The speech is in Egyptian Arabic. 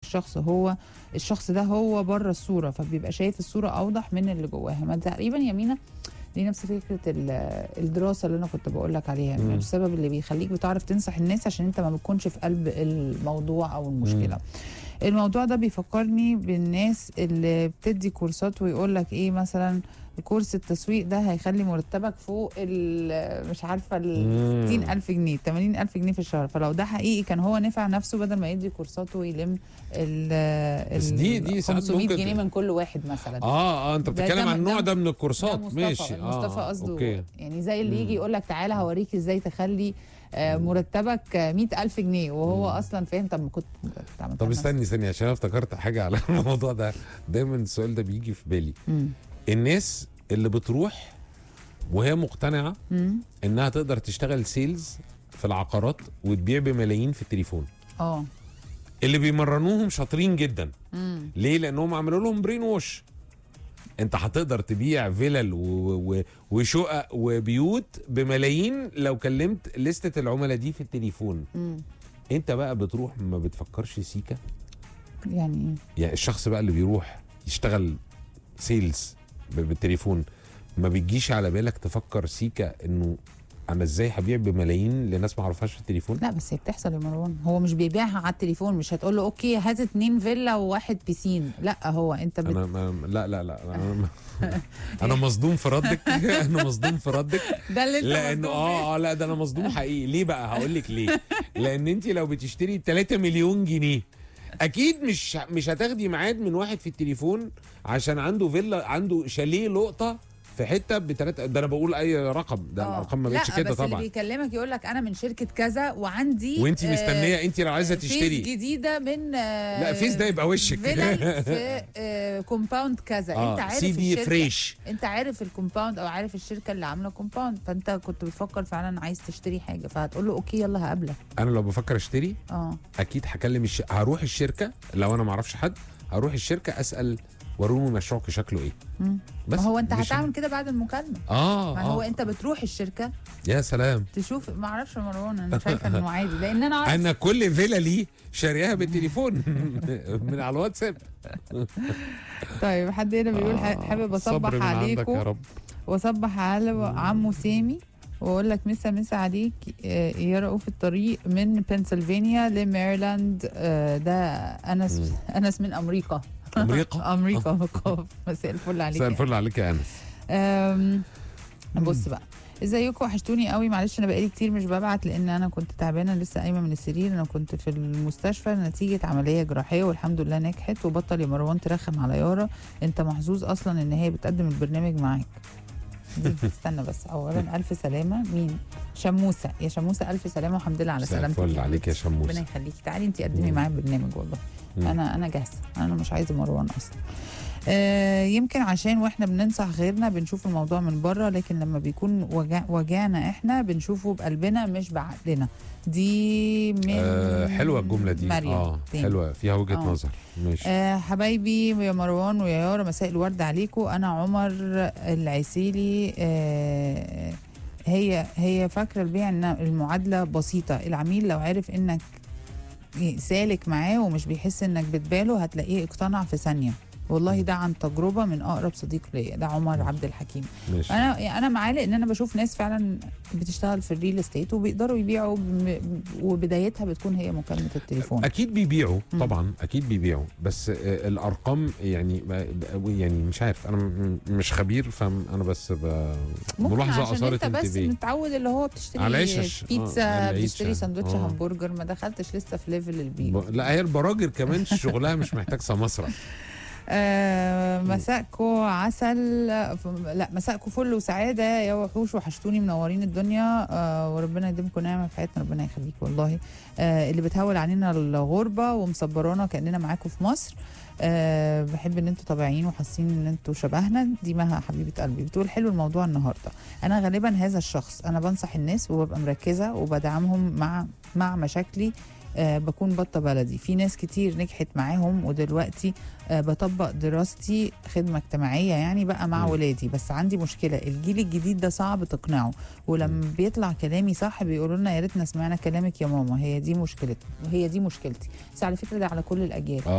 الشخص هو الشخص ده هو بره الصوره فبيبقى شايف الصوره اوضح من اللي جواها ما تقريبا يمينه دي نفس فكره ال- الدراسه اللي انا كنت بقول لك عليها مم. السبب اللي بيخليك بتعرف تنصح الناس عشان انت ما بتكونش في قلب الموضوع او المشكله الموضوع ده بيفكرني بالناس اللي بتدي كورسات ويقول لك ايه مثلا كورس التسويق ده هيخلي مرتبك فوق ال- مش عارفه ال مم. 60 ألف جنيه 80 ألف جنيه في الشهر فلو ده حقيقي كان هو نفع نفسه بدل ما يدي كورسات ويلم ال بس دي- دي ساعات 500 ممكن- جنيه من كل واحد مثلا اه اه انت ده- بتتكلم ده- عن النوع ده- ده من ده الكورسات مصطفى ماشي مصطفى اه قصده اوكي يعني زي اللي يجي مم. يقول لك تعالى هوريك ازاي تخلي آه، مرتبك آه، 100 ألف جنيه وهو مم. أصلا فاهم طب ما كنت تعمل طب استني استني عشان انا افتكرت حاجه على الموضوع ده دايما السؤال ده بيجي في بالي مم. الناس اللي بتروح وهي مقتنعه مم. انها تقدر تشتغل سيلز في العقارات وتبيع بملايين في التليفون اه اللي بيمرنوهم شاطرين جدا مم. ليه لانهم عملوا لهم برين ووش انت هتقدر تبيع فيلل و- و- وشقق وبيوت بملايين لو كلمت لستة العملاء دي في التليفون مم. انت بقى بتروح ما بتفكرش سيكا يعني ايه يعني الشخص بقى اللي بيروح يشتغل سيلز ب- بالتليفون ما بتجيش على بالك تفكر سيكا انه انا ازاي هبيع بملايين لناس ما اعرفهاش في التليفون لا بس هي بتحصل يا مروان هو مش بيبيعها على التليفون مش هتقول له اوكي هات اتنين فيلا وواحد بيسين لا هو انت بت... انا ما لا لا لا انا, أنا مصدوم في ردك انا مصدوم في ردك ده اللي انت لانه مصدوم اه اه لا ده انا مصدوم حقيقي ليه بقى هقول لك ليه لان انت لو بتشتري 3 مليون جنيه اكيد مش مش هتاخدي ميعاد من واحد في التليفون عشان عنده فيلا عنده شاليه لقطه في حته بثلاثه ده انا بقول اي رقم ده آه. الارقام ما بقتش لا كده بس اللي طبعا بيكلمك يقول لك انا من شركه كذا وعندي وانت آه، مستنيه انت لو عايزه فيز تشتري جديده من آه، لا فيس ده يبقى وشك فيلل في آه، كومباوند كذا انت اه عارف سي دي الشركة فريش انت عارف الكومباوند او عارف الشركه اللي عامله كومباوند فانت كنت بتفكر فعلا عايز تشتري حاجه فهتقول له اوكي يلا هقابلك انا لو بفكر اشتري اه اكيد هكلم الش... هروح الشركه لو انا ما اعرفش حد هروح الشركه اسال وروني مشروعك شكله ايه مم. بس ما هو انت مش- هتعمل كده بعد المكالمه اه ما هو آه. انت بتروح الشركه يا سلام تشوف ما اعرفش يا مروان انا شايفه انه عادي لان انا عارف انا كل فيلا لي شاريها بالتليفون من على الواتساب طيب حد هنا بيقول آه، حابب صبر اصبح من عندك عليكم يا رب واصبح على عمو سامي واقول لك مسا مسا عليك آه، يا رؤوف الطريق من بنسلفانيا لميرلاند آه، ده انس مم. انس من امريكا امريكا امريكا قاف مساء الفل عليك مساء يا الفل عليك يا انس أم، بص بقى ازيكم وحشتوني قوي معلش انا بقالي كتير مش ببعت لان انا كنت تعبانه لسه قايمه من السرير انا كنت في المستشفى نتيجه عمليه جراحيه والحمد لله نجحت وبطل يا مروان ترخم على يارا انت محظوظ اصلا ان هي بتقدم البرنامج معاك دي استنى بس اولا الف سلامه مين شموسه يا شموسه الف سلامه والحمد لله على مساء سلامتك الفل عليك يا ربنا شموس يخليكي تعالي انت قدمي مم. معايا برنامج والله مم. انا انا جاهزه انا مش عايزه مروان اصلا آه يمكن عشان واحنا بننصح غيرنا بنشوف الموضوع من بره لكن لما بيكون وجع وجعنا احنا بنشوفه بقلبنا مش بعقلنا دي من آه حلوه الجمله دي مريم اه تاني. حلوه فيها وجهه آه. نظر ماشي آه حبايبي يا مروان ويا يارا مساء الورد عليكم انا عمر العسيلي آه هي هي فاكره البيع ان المعادله بسيطه العميل لو عرف انك سالك معاه ومش بيحس انك بتباله هتلاقيه اقتنع في ثانيه والله ده عن تجربه من اقرب صديق ليا ده عمر عبد الحكيم ماشي انا انا معاه لان انا بشوف ناس فعلا بتشتغل في الريل استيت وبيقدروا يبيعوا بم- وبدايتها بتكون هي مكالمه التليفون اكيد بيبيعوا مم. طبعا اكيد بيبيعوا بس آه، الارقام يعني ما- يعني مش عارف انا م- مش خبير فانا بس ب- ممكن ملاحظه عشان اثارت انت بس انتباهي متعود اللي هو بتشتري على العشش. بيتزا آه، العيش بتشتري يعني. سندوتش آه. همبرجر ما دخلتش لسه في ليفل البيت ب- لا هي البراجر كمان شغلها مش محتاج سمسره آه مساءكو عسل لا مساءكو فل وسعاده يا وحوش وحشتوني منورين الدنيا آه وربنا يديمكم نعمه في حياتنا ربنا يخليك والله آه اللي بتهول علينا الغربه ومصبرانا كاننا معاكم في مصر أه بحب ان انتوا طبيعيين وحاسين ان انتوا شبهنا دي مها حبيبه قلبي بتقول حلو الموضوع النهارده انا غالبا هذا الشخص انا بنصح الناس وببقى مركزه وبدعمهم مع مع مشاكلي أه بكون بطه بلدي في ناس كتير نجحت معاهم ودلوقتي أه بطبق دراستي خدمه اجتماعيه يعني بقى مع مم. ولادي بس عندي مشكله الجيل الجديد ده صعب تقنعه ولما بيطلع كلامي صح بيقولوا لنا يا ريتنا سمعنا كلامك يا ماما هي دي مشكلتنا وهي دي مشكلتي بس على فكره ده على كل الاجيال